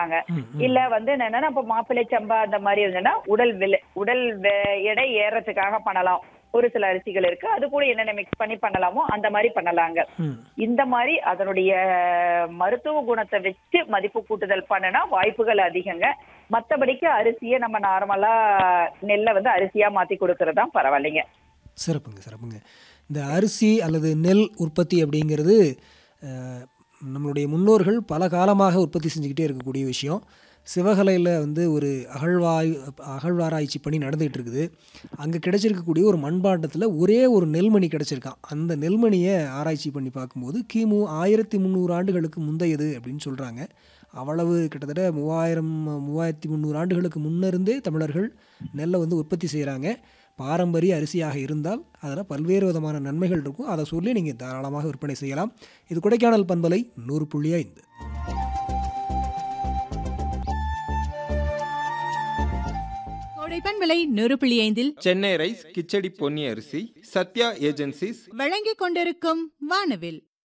பண்ணலாங்க ம், ம். இல்ல வந்து என்னன்னா இப்ப மாப்பிள்ளை சம்பா அந்த மாதிரி இருந்ததுன்னா உடல் விலை உடல் வே- எடை ஏறதுக்காக பண்ணலாம் ஒரு சில அரிசிகள் இருக்கு அது கூட என்னென்ன மிக்ஸ் பண்ணி பண்ணலாமோ அந்த மாதிரி பண்ணலாங்க ம். இந்த மாதிரி அதனுடைய மருத்துவ குணத்தை வச்சு மதிப்பு கூட்டுதல் பண்ணுனா வாய்ப்புகள் அதிகங்க மத்தபடிக்கு அரிசியை நம்ம நார்மலா நெல்லை வந்து அரிசியா மாத்தி கொடுக்கறது தான் பரவாயில்லைங்க சிறப்புங்க சிறப்புங்க இந்த அரிசி அல்லது நெல் உற்பத்தி அப்படிங்கிறது அஹ், நம்மளுடைய முன்னோர்கள் பல காலமாக உற்பத்தி செஞ்சுக்கிட்டே இருக்கக்கூடிய விஷயம் சிவகலையில் வந்து ஒரு அகழ்வாய் அகழ்வாராய்ச்சி பணி நடந்துகிட்டு இருக்குது அங்கே கிடைச்சிருக்கக்கூடிய ஒரு மண்பாண்டத்தில் ஒரே ஒரு நெல்மணி கிடைச்சிருக்கான் அந்த நெல்மணியை ஆராய்ச்சி பண்ணி பார்க்கும்போது கிமு ஆயிரத்தி முந்நூறு ஆண்டுகளுக்கு முந்தையது அப்படின்னு சொல்கிறாங்க அவ்வளவு கிட்டத்தட்ட மூவாயிரம் மூவாயிரத்தி முந்நூறு ஆண்டுகளுக்கு முன்னிருந்தே தமிழர்கள் நெல்லை வந்து உற்பத்தி செய்கிறாங்க பாரம்பரிய அரிசியாக இருந்தால் அதில் பல்வேறு விதமான நன்மைகள் இருக்கும் அதை சொல்லி நீங்கள் தாராளமாக விற்பனை செய்யலாம் இது கொடைக்கானல் பண்பலை நூறு புள்ளி ஐந்து கோடைப்பன் விலை நூறு புள்ளி ஐந்தில் சென்னை ரைஸ் கிச்சடி பொன்னி அரிசி சத்யா ஏஜென்சிஸ் வழங்கிக் கொண்டிருக்கும் வானவில்